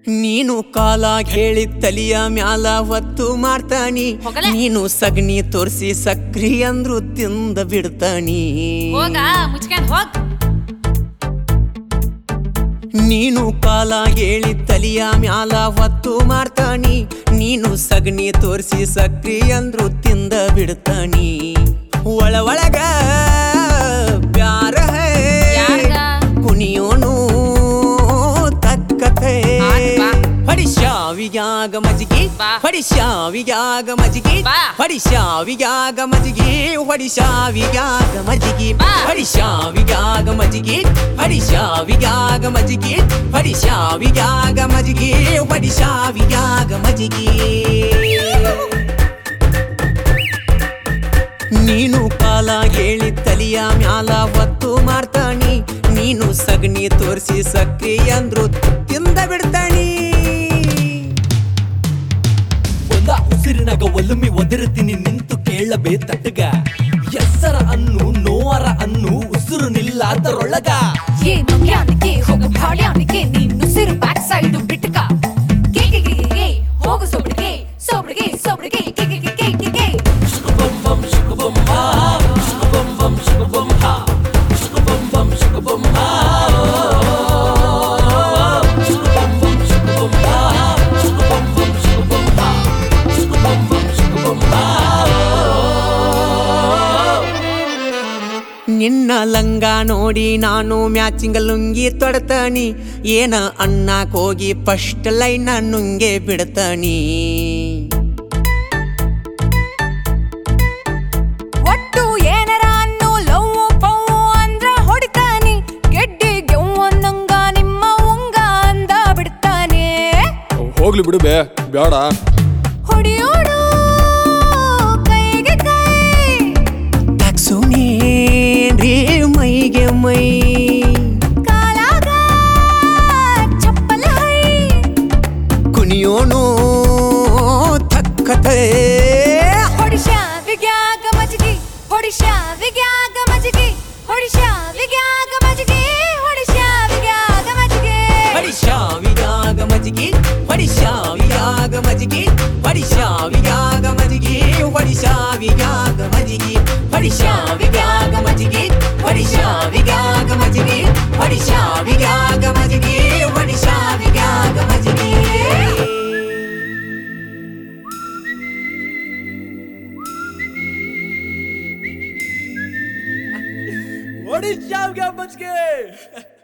ನೀನು ಕಾಲ ಹೇಳಿ ತಲಿಯ ಮ್ಯಾಲ ಹೊತ್ತು ಮಾಡ್ತಾನಿ ಹೋಗಲೆ. ನೀನು ಸಗಣಿ ತೋರಿಸಿ ಸಕ್ರಿ ಅಂದ್ರು ತಿಂದ ಬಿಡ್ತಾನಿ ಹೋಗ ಮುಚ್ಕೊಂಡ್ ಹೋಗ್ ನೀನು ಕಾಲ ಹೇಳಿ ತಲಿಯ ಮ್ಯಾಲ ಹೊತ್ತು ಮಾಡ್ತಾನಿ ನೀನು ಸಗಣಿ ತೋರಿಸಿ ಸಕ್ರಿ ಅಂದ್ರು ತಿಂದ ಬಿಡ್ತಾನಿ ಒಳ ಒಳಗ ಪ್ಯಾರ ಹೈ ಯಾರ್ಗ? ಕುಣಿಯೋನು ತಕ್ಕತೆ ಆತ್ ಬಾ. ಹೊಡಿ ಶಾವಿಗ್ಯಾಗ ಮಜ್ಗಿ ಬಾ. ಹೊಡಿ ಶಾವಿಗ್ಯಾಗ ಮಜ್ಗಿ ಬಾ. ಹೊಡಿ ಶಾವಿಗ್ಯಾಗ ಮಜ್ಗಿ ಹೊಡಿ ಶಾವಿಗ್ಯಾಗ ಮಜ್ಗಿ ಬಾ. ಹೊಡಿ ಶಾವಿಗ್ಯಾಗ ಮಜ್ಗಿ ಹೊಡಿ ಶಾವಿಗ್ಯಾಗ ಮಜ್ಗಿ ಹೊಡಿ ಶಾವಿಗ್ಯಾಗ ಮಜ್ಗಿ ಹೊಡಿ ಶಾವಿಗ್ಯಾಗ ಮಜ್ಗಿ ನೀನು ಕಾಲ ಹೇಳಿ ತಲಿಯ ಮ್ಯಾಲ ಹೊತ್ತು ಮಾಡ್ತಾನಿ ನೀನು ಸಗಣಿ ತೋರಿಸಿ ಸಕ್ರಿ ಅಂದ್ರು ತಿಂದ ಬಿಡ್ತಾನಿ ಒಂದ ಉಸಿರಿನಾಗ ಒಲುಮಿ ಒದರುತ್ತೀನಿ ನಿಂತು ಕೇಳಬೇ ತಟ್ಟಗ ಎಸ್ಸರ ಅನ್ನು ನೋವರ ಅನ್ನು ಉಸಿರು ನಿಲ್ಲಾದರೊಳಗ ಏ ನಮ್ಯಾನಿಗೆ ಹೋಗು ಭಾಳ್ಯಾನಿಗೆ ನೀನು ಸಿರು ಬ್ಯಾಕ್ ಸೈಡ್ ಬಿಟ್ಟಕ ಕೆ ಕೆ ಕೆ ಕೆ ಹೋಗು ಸೊಬ್ಳಿಗೆ ಸೊಬ್ಳಿಗೆ ಸೊಬ್ಳಿಗೆ ಕೆ ಕೆ ಕೆ ಕೆ ಕೆ ಕೆ ಶುಕುಬಂ ಶುಕುಬಂ ಹಾ ಶುಕುಬಂ ಶುಕುಬಂ ಹಾ ಶುಕುಬಂ ಶುಕುಬಂ ಹಾ ಶುಕುಬಂ ಶುಕುಬಂ ಹಾ ಶುಕುಬಂ ಶುಕುಬಂ ಹಾ ಶುಕುಬಂ ಶುಕುಬಂ ಹಾ ನಿನ್ನ ಲಂಗ ನೋಡಿ ನಾನು ಮ್ಯಾಚಿಂಗ್ ಲುಂಗಿ ತೊಡತಾನಿ ಏನ ಅಣ್ಣಕ್ ಹೋಗಿ ಫಸ್ಟ್ ಲೈನ್ ನುಂಗೆ ಬಿಡ್ತಾನಿ ಒಟ್ಟು ಏನರ ಅನ್ನು ಲವ್ ಪವ್ ಅಂದ್ರ ಹೊಡಿತಾನಿ ಗೆಡ್ಡಿ ಗೆವ್ವ ಅನ್ನಂಗ ನಿಮ್ಮ ಉಂಗ ಅಂದ ಬಿಡ್ತಾನೆ ಹೋಗ್ಲಿ ಬಿಡು ಬೇ ಬೇಡ ಹೊಡಿಯೋಡು ಕೈಗೆ ಕೈ ತಾಕ್ಸುನೇನ್ರಿ ಮೈಗೆ ಮೈ ಕಾಲಾಗ ಚಪ್ಪಲ ಹೈ ಕುಣಿಯೋನು ತಕ್ಕತೆ ಹೊಡಿಶಾ ವಿಗ್ಯಾಗ ಮಜ್ಗಿ ಹೊಡಿಶಾ ವಿಗ್ಯಾಗ ಮಜ್ಗಿ ಹೊಡಿಶಾ ವಿಗ್ಯಾಗ ಮಜ್ಗಿ ಹೊಡಿಶಾ ವಿಗ್ಯಾಗ ಮಜ್ಗಿ ಹೊಡಿ ಶಾವಿಯಾಗ ಮಜ್ಗಿ ಹೊಡಿ ಶಾವಿಯಾಗ ಮಜ್ಗಿ ಹೊಡಿ ಶಾವಿಯಾಗ ಮಜ್ಗಿ ಹೊಡಿ ಶಾವಿಯಾಗ ಮಜ್ಗಿ ಹೊಡಿ ಶಾವಿಯಾಗ ಮಜ್ಗಿ ಹೊಡಿ ಶಾವಿಯಾಗ ಮಜ್ಗಿ ಹೊಡಿ ಶಾವಿಯಾಗ ಮಜ್ಗಿ ಹೊಡಿ ಶಾವಿಯಾಗ ಮಜ್ಗಿ ಒಡಿಶಾವ್ಗೆ ಮಜ್ಗೆ